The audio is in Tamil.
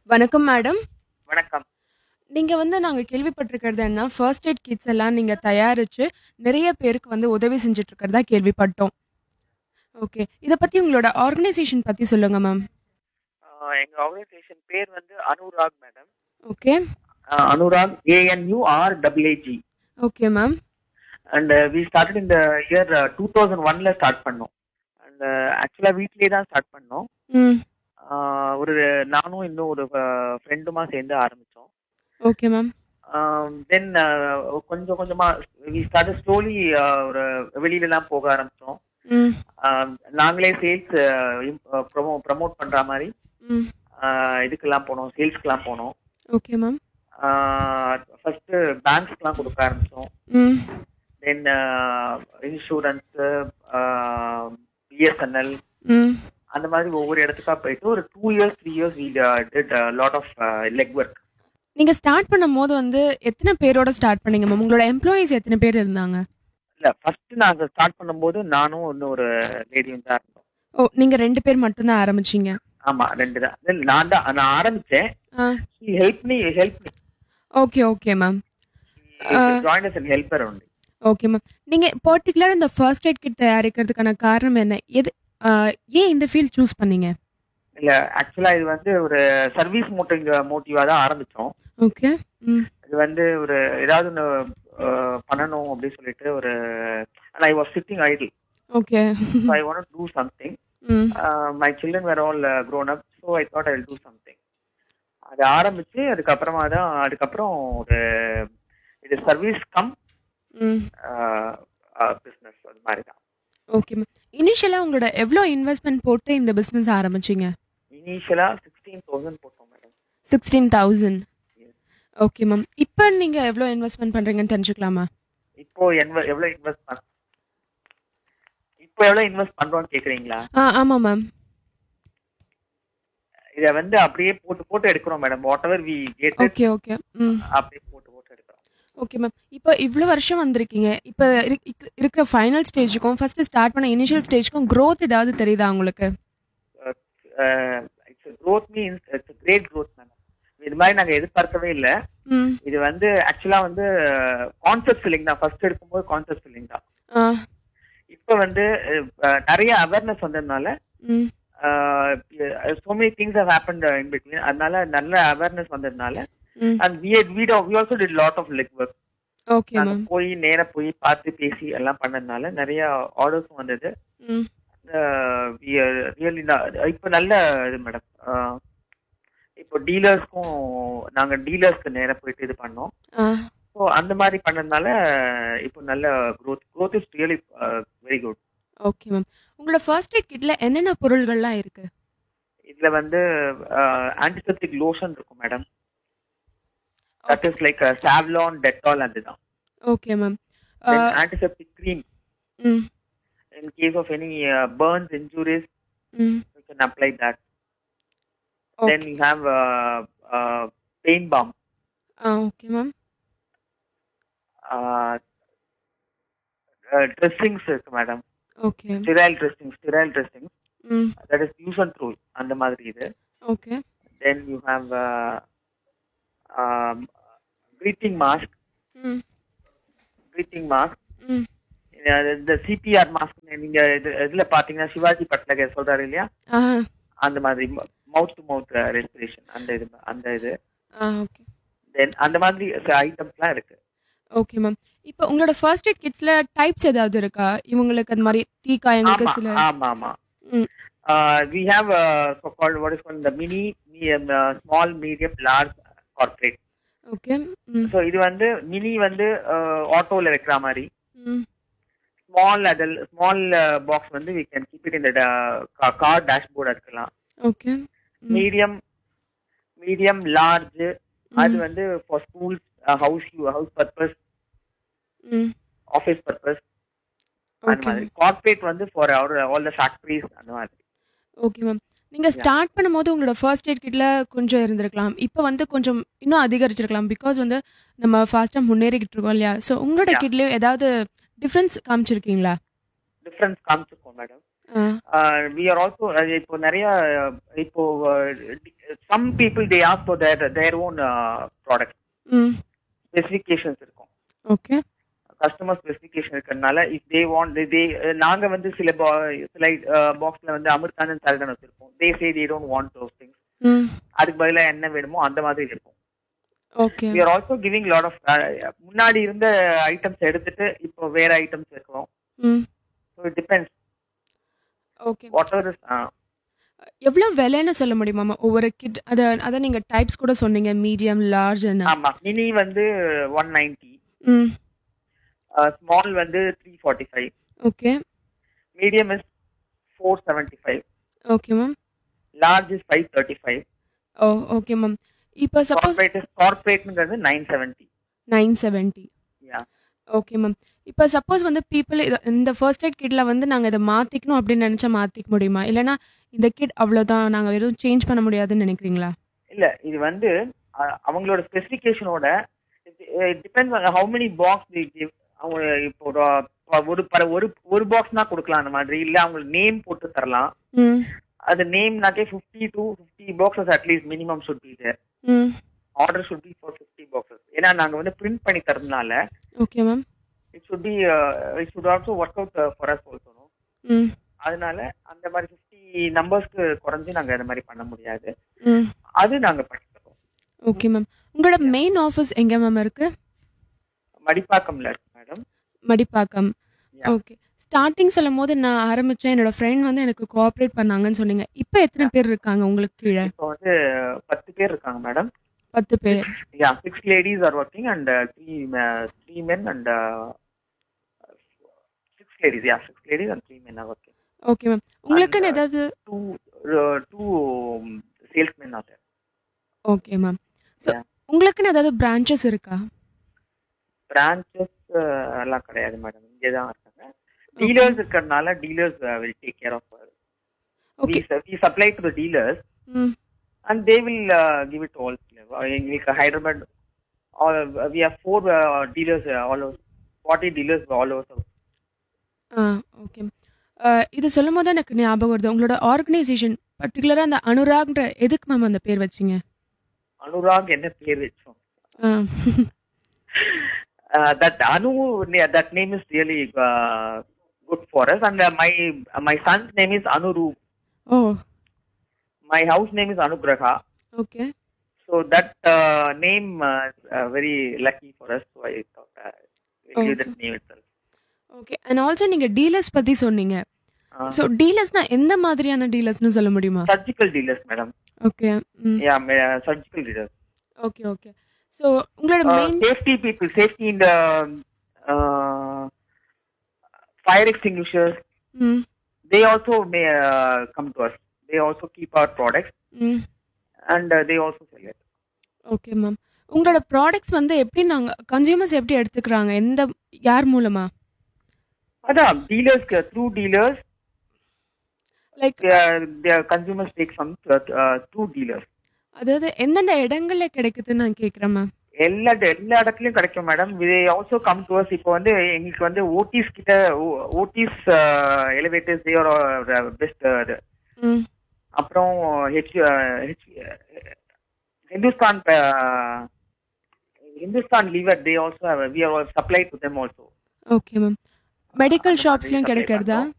வணக்கம் மேடம். வணக்கம். நீங்க வந்து நாங்க கேள்விப்பட்டிருக்கிறது என்ன, ஃபர்ஸ்ட் எய்ட் கிட்ஸ் எல்லாம் நீங்க தயாரிச்சு, நிறைய பேருக்கு வந்து உதவி செஞ்சுட்டு இருக்கிறதா கேள்விப்பட்டோம். ஓகே. இத பத்தி உங்களோட ஆர்கனைசேஷன் பத்தி சொல்லுங்க மேம். ஆ எங்க ஆர்கனைசேஷன் பேர் வந்து Anurag madam. Okay. A Anurag ஏ-என்-யூ-ஆர்-ஏ-ஏ-ஜி. Okay ma'am. And we started இந்த இயர் 2001ல ஸ்டார்ட் பண்ணோம். அண்ட் ஆக்சுவலா வீட்லயே தான் ஸ்டார்ட் பண்ணோம். ம். ஆ ஒரு நானும் இன்னும் ஒரு அ ஃப்ரெண்டுமா சேர்ந்து ஆரம்பிச்சோம். Okay ma'am. தென் கொஞ்சம் கொஞ்சமா வி ஸ்டார்ட்டட் ஸ்லோலி ஒரு வெளியிலலாம் போக ஆரம்பிச்சோம். ம். ஆ நாங்களே சேல்ஸ் இம் ப்ரமோ ப்ரமோட் பண்ற மாரி ம். ஆ இதுக்கெல்லாம் போனோம். சேல்ஸ்க்குலாம் போனோம். Okay ma'am. ஆ ஃபர்ஸ்ட் பேங்க்ஸ்க்குலாம் கொடுக்க ஆரம்பிச்சோம். ம். தென் இன்சூரன்ஸ் பிஎஸ்என்எல் ம். அந்த மாதிரி ஒவ்வொரு இடத்துக்கா போயிட்டு ஒரு two years three years we did lot of leg work நீங்க ஸ்டார்ட் பண்ணும்போது வந்து எத்தன பேரோட ஸ்டார்ட் பண்ணீங்க மேம்? உங்களோட எம்ப்ளாயீஸ் எத்தன பேர் இருந்தாங்க? இல்ல ஃபர்ஸ்ட் நாங்க ஸ்டார்ட் பண்ணும்போது நானும் இன்னொரு லேடியும் தான் இருந்தோம் ஓ! நீங்க 2 பேர் மட்டும் தான் ஆரம்பிச்சீங்க. ஆமா ரெண்டு தான் Then நான் தான் நான் ஆரம்பிச்சேன் ah. Help me help me okay, okay ma'am. Ah. Join as an helper only okay ma'am. நீங்க பர்ட்டிகுலரா இந்த ஃபர்ஸ்ட் எய்ட் கிட் தயாரிக்கிறதுக்கான காரணம் என்ன? எது அ ஏன் இந்த ஃபீல்ட் சூஸ் பண்ணீங்க? இல்ல ஆக்சுவலா இது வந்து ஒரு சர்வீஸ் மோட்டிவ் மோட்டிவா தான் ஆரம்பிச்சோம் ஓகே. ம். இது வந்து ஒரு ஏதாவது ஒன்று பண்ணணும் அப்படின்னு சொல்லிட்டு ஒரு I was sitting idle okay. So I want do something hmm. My children were all grown up so I thought I do something அது ஆரம்பிச்சு அதுக்கப்புறமா தான் அதுக்கப்புறம் ஒரு இது சர்வீஸ் கம் ம். பிஸ்னஸ் அது மாதிரி தான் ஓகே மேம். இனிஷியலா உங்களோட எவ்ளோ இன்வெஸ்ட்மென்ட் போட்டு இந்த பிசினஸ் ஆரம்பிச்சீங்க? இனிஷியலாக சிக்ஸ்டீன் தௌசண்ட் போட்டோம் மேடம் 16,000 ஓகே மேம். இப்ப நீங்க எவ்ளோ இன்வெஸ்ட்மென்ட் பண்றீங்கன்னு தெரிஞ்சுக்கலாமா? இப்போ என்வ எவ்வளோ இன்வெஸ்ட் பண்ண இப்போ எவ்வளோ இன்வெஸ்ட் பண்றோம்னு கேக்குறீங்களா ஆ ஆமா மேம். இதை வந்து அப்படியே போட்டு போட்டு எடுக்கிறோம் madam whatever we get okay, okay. Hmm. அப்படியே போட்டு போட்டு எடுக்கிறோம் ஓகே மேம். இப்ப இவ்ளோ வருஷம் வந்திருக்கீங்க. இப்ப இருக் இக் இருக்கிற ஃபைனல் ஸ்டேஜ்க்கும், ஃபர்ஸ்ட் ஸ்டார்ட் பண்ண இனிஷியல் ஸ்டேஜ்க்கும் growth ஏதாவது தெரியுதா உங்களுக்கு? It's growth means it's great growth madam இது மாதிரி நாங்க எதிர்பார்க்கவே இல்ல ம். இது வந்து ஆக்சுவலா வந்து கான்செப்ட் ஃபில்லிங் தான் ஃபர்ஸ்ட் எடுக்கும்போது கான்செப்ட் ஃபில்லிங் தான் ஆ. இப்போ வந்து அஹ், நிறைய அவேர்னஸ் வந்ததுனால hmm. So many things have happened in between அதனால நல்ல அவேர்னஸ் வந்ததுனால hmm. And we we we also did lot of leg work okay நாங்க மேம். போய் நேரா போய் பார்த்து பேசி எல்லாம் பண்ணதுனால நிறைய ஆர்டர்ஸும் வந்தது ம். ரியலி இப்போ நல்ல இது மேடம் இப்போ டீலர்ஸ்க்கும் நாங்க டீலர்ஸ்க்கு நேரா போயிட்டு இது பண்ணோம் ஆ. ஸோ அந்த மாதிரி பண்ணதுனால இப்போ நல்ல growth growth is really very good okay ma'am. உங்களோட ஃபர்ஸ்ட் எய்ட் கிட்ல என்னென்ன பொருள்கள்லாம் இருக்கு? இதுல வந்து ஆன்டிசெப்டிக் லோஷன் இருக்கும் madam that is like Savlon Dettol அதுதான் okay ma'am. Antiseptic cream hmm. In case of any burns injuries hmm. You can apply that then okay. You have pain balm ah okay ma'am. Dressings இருக்கு madam okay. Sterile dressing sterile dressing hmm. That is use and throw அந்த மாதிரி இது okay. Then you have breathing mask hmm. Breathing mask hmm. இந்த சிபிஆர் மாஸ்க் நீங்க இது இதுல பாத்தீங்கன்னா சிவாஜி பட்லகர் சொல்றாரு இல்லையா ஆ. அந்த மாதிரி மவுத் டு மவுத் ரெஸ்பிரேஷன் அந்த இது அந்த இது ஆ ஓகே. தென் அந்த மாதிரி ஐட்டம்ஸ்லாம் இருக்கு ஓகே மேம். இப்ப உங்களோட ஃபர்ஸ்ட் எய்ட் கிட்ஸ்ல டைப்ஸ் ஏதாவது இருக்கா? இவங்களுக்கு அந்த மாரி தீக்காயங்களுக்கு ஆமா சில ஆமா ஆமா hmm. We have so called what is called the mini small medium large corporate okay. Hmm. So இது வந்து மினி வந்து ஆட்டோல வைக்கிற மாதிரி ம். ஸ்மால் அதில் ஸ்மால் பாக்ஸ் வந்து வி கேன் கீப் இட் இந்த கார் டேஷ்போர்ட் இருக்கலாம் okay. Hmm. Medium medium large அது ம். வந்து for schools house house purpose hmm. Office purpose அந்த ஓகே மாதிரி மேம். கார்ப்பரேட் வந்து for our all the factories அந்த மாதிரி ஓகே மேம். நீங்க ஸ்டார்ட் பண்ணும்போது உங்களோட ஃபர்ஸ்ட் எய்ட் கிட்ல கொஞ்சம் இருந்திருக்கலாம். இப்ப வந்து கொஞ்சம் இன்னும் அதிகரிச்சிருக்கலாம். பிகாஸ் வந்து நம்ம ஃபாஸ்ட்டா முன்னேறிக்கிட்டு இருக்கோம் இல்லையா? ஸோ உங்களோட Yeah. கிட்லயும் ஏதாவது டிஃபரன்ஸ் காமிச்சிருக்கீங்களா? டிஃபரன்ஸ் காமிச்சிருக்கோம் மேடம் வி ஆர் ஆல்சோ இப்போ நிறைய uh, இப்போ some people they ask for their their own product hmm specifications இருக்கும் ஓகே கஸ்டமர் ஸ்பெசிஃபிகேஷன் இருக்கிறதுனால இஃப் தே வாண்ட் தே நாங்க வந்து சில bo- சில பாக்ஸ்ல வந்து அமிர்தானன் சரடன் வச்சிருப்போம் they say they don't want those things hmm அதுக்கு பதிலா என்ன வேணுமோ அந்த மாதிரி இருக்கும் okay we are also giving lot of முன்னாடி இருந்த ஐட்டம்ஸ் எடுத்துட்டு இப்போ வேற ஐட்டம்ஸ் இருக்கிறோம் hmm so it depends okay whatever எவ்வளோ விலைன்னு சொல்ல முடியுமாம்மா ஒவ்வொரு கிட் அதை அதை நீங்கள் டைப்ஸ் கூட சொன்னீங்க மீடியம் லார்ஜ் ஆமா மினி வந்து ஒன் நைன்டி ம் ஸ்மால் வந்து three forty five okay medium is four seventy five okay ma'am large is five thirty five oh okay ma'am இப்போ சப்போஸ் கார்பரேட் கார்பரேட்ங்கிறது nine seventy nine seventy yeah okay ma'am இப்போ சப்போஸ் வந்து பீப்புள் இந்த ஃபர்ஸ்ட் எய்ட் கிட்டில் வந்து நாங்கள் இதை மாற்றிக்கணும் அப்படின்னு நினச்சா மாற்றிக்க முடியுமா இல்லைனா இந்த கிட் அவ்வளோதான் நாங்கள் எதுவும் சேஞ்ச் பண்ண முடியாதுன்னு நினைக்கிறீங்களா இல்ல இது வந்து அஹ், அவங்களோட ஸ்பெசிஃபிகேஷனோட டிபெண்ட்ஸ் ஹவு மெனி பாக்ஸ் அவங்க இப்போ ஒரு- ஒரு பர ஒரு ஒரு பாக்ஸ்னா கொடுக்கலாம் அந்த மாதிரி இல்ல அவங்க நேம் போட்டு தரலாம் ம் அது நேம்னாக்கே fifty to fifty boxes at least minimum should be there hmm order should be for fifty boxes ஏன்னா நாங்க வந்து பிரிண்ட் பண்ணி தரதுனால okay ma'am it should be it should also work out for us also hmm அதனால அந்த மாதிரி ஃபிஃப்டி நம்பர்ஸ்க்கு குறைஞ்சு நாங்க அந்த மாதிரி பண்ண முடியாது ம் அது நாங்க பண்ணி தரோம் ஓகே மேம் உங்களோட மெயின் ஆஃபீஸ் எங்கே மேம் இருக்குது மடிப்பாக்கம்ல இருக்கு madam Madipakkam Yeah. Okay starting சொல்லும் போது நான் ஆரம்பித்தேன் என்னோட ஃப்ரெண்ட் வந்து எனக்கு கோஆப்ரேட் பண்ணாங்கன்னு சொன்னீங்க இப்போ எத்தனை பேர் இருக்காங்க உங்களுக்கு கீழே இப்போ வந்து பத்து பேர் இருக்காங்க மேடம் பத்து பேர் yeah six ladies are working and three three men and six ladies yeah six ladies and three men are working okay ma'am உங்களுக்குன்னு And, uh, ஏதாவது two two salesmen are okay ma'am so Yeah. உங்களுக்குன்னு ஏதாவது பிரான்ச்சஸ் இருக்கா பிரான்ச்சஸ் எல்லாம் கிடையாது மேடம் இங்கே தான் இருக்காங்க டீலர்ஸ் இருக்கிறதுனால dealers will take care of okay we supply to the dealers hmm and they will uh, give it to all எங்களுக்கு Hyderabad all we have four uh, dealers uh, all over 40 dealers all over south ah okay இது சொல்லும் போது எனக்கு ஞாபகம் வருது உங்களோட ஆர்கனைசேஷன் பர்டிகுலராக அந்த அனுராக்ன்ற எதுக்கு மேம் அந்த பேர் வச்சீங்க அனுராக் என்ன பேர் வச்சோம் ஆ uh, that anu that name is really uh, good for us and uh, my my son's name is anuru oh my house name is anugraha okay so that uh, name uh, is, uh, very lucky for us so i thought uh, we'll give that name itself okay and also நீங்கள் டீலர்ஸ் பற்றி சொன்னீங்க uh, ஸோ டீலர்ஸ்னா எந்த மாதிரியான டீலர்ஸ்னு சொல்ல முடியுமா surgical dealers madam okay hmm yeah ma- surgical dealers okay okay so உங்களோட uh, main safety people, safety in the uh, fire extinguishers, ம் they also may uh, come to us. They also keep our products ம் and uh, they also sell it. Okay ma'am உங்களோட ப்ராடக்ட்ஸ் வந்து எப்படி நாங்கள் கன்சியூமர்ஸ் எப்படி எடுத்துக்கிறாங்க எந்த யார் மூலமா Adan, dealers, uh, through dealers, like uh, their consumers take from uh, uh, through dealers. அதாவது எந்தெந்த இடங்கள்ல கிடைக்குதுன்னு நான் கேட்குறேன் மேம் எல்லா எல்லா இடத்துலயும் கிடைக்கும் மேடம் இது ஆல்சோ கம் டு அஸ் இப்போ வந்து எங்களுக்கு வந்து ஓடிஸ் கிட்ட ஓடிஸ் எலிவேட்டர்ஸ் தேர் பெஸ்ட் ம் அப்புறம் H H Hindustan Hindustan Lever they also we are supply to them also okay ma'am medical ஷாப்ஸ்லையும் கிடைக்கிறதா